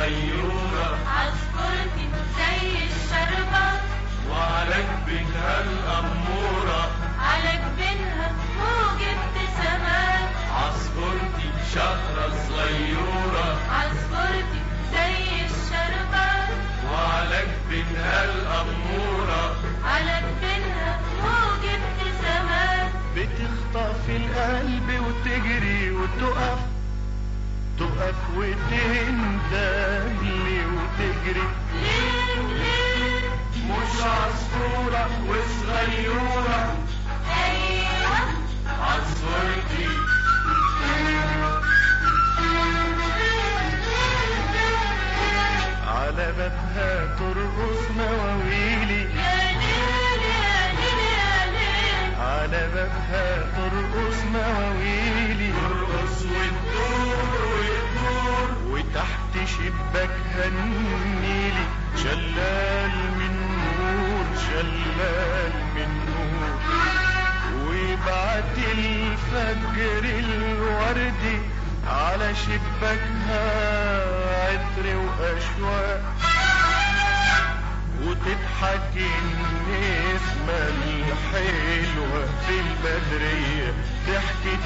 صغيرة عصفورتي زي الشربة وعلى جبينها الأمورة على جبينها موجة ابتسامات عصفورتي شقرة صغيرة عصفورتي زي الشربة وعلى جبينها الأمورة على جبينها موجة ابتسامات بتخطف القلب وتجري وتقف تقف وتندهلي وتجري ليه ليه مش عصفورة وصغيرة أيوة عصفورتي على بابها ترقص مواويلي يا ليل يا ليل يا ليل على بابها ترقص مواويلي ترقص وتدور وتدور وتحت شباكها النيلي شلال من نور شلال من نور ويبعت الفجر الوردي على شباكها عطر واشواق وتضحك النسمة الحلوة في البدرية ضحكة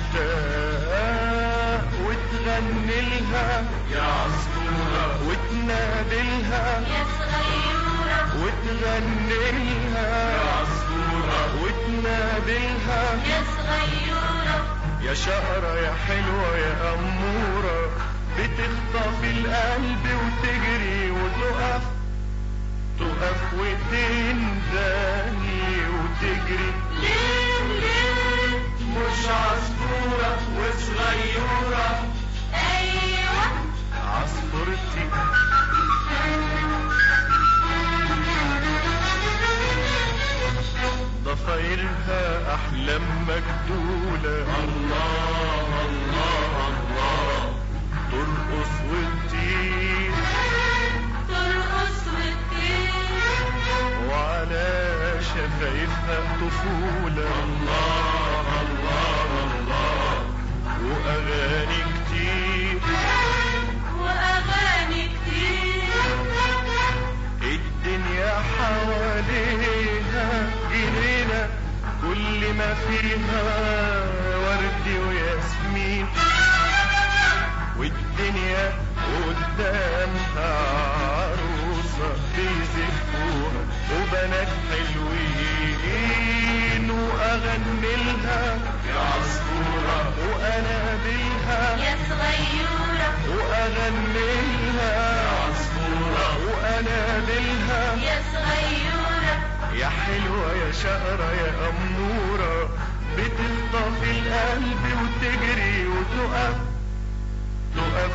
مشتاق وتغني لها يا عصفورة وتنادلها يا صغيرة وتغني يا لها عصفورة وتنادلها يا صغيرة يا شقرة يا حلوة يا أمورة بتخطف القلب وتجري وتقف تقف وتندهلي وتجري ليه ليه مش عصفورة وصغيرة أيوة عصفورتي ضفايرها أحلام مجدولة الله الله الله ترقص وتطير ترقص وتطير وعلى شفايفها طفولة الله الله الله وأغاني كتير وأغاني كتير الدنيا حواليها جنينة كل ما فيها ورد وياسمين والدنيا قدامها عروسة بيزفوها وبنات حلوين وأغني لها يا عصفورة وأنادلها يا صغيرة وأغني يا لها عصفورة وأنادلها يا صغيرة يا حلوة يا شقرة يا أمورة بتخطف القلب وتجري وتقف تقف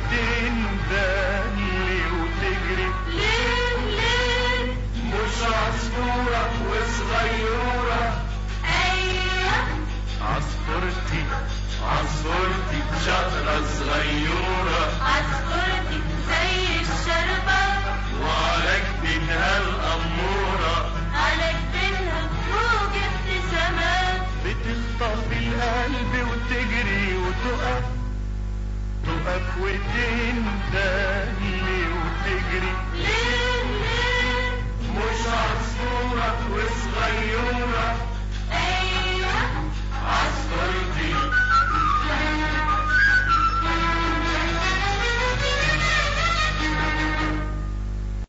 وتندهلي وتجري ليه ليه مش عصفورة وصغيرة أيوة عصفورتي عصفورتي شقرة صغيرة عصفورتي زي الشربة وعلى جبينها الأمورة على جبينها موجة ابتسامات بتخطف القلب وتجري وتقف تقف وتندهلي وتجري ليه ليه مش عصفورة وصغيرة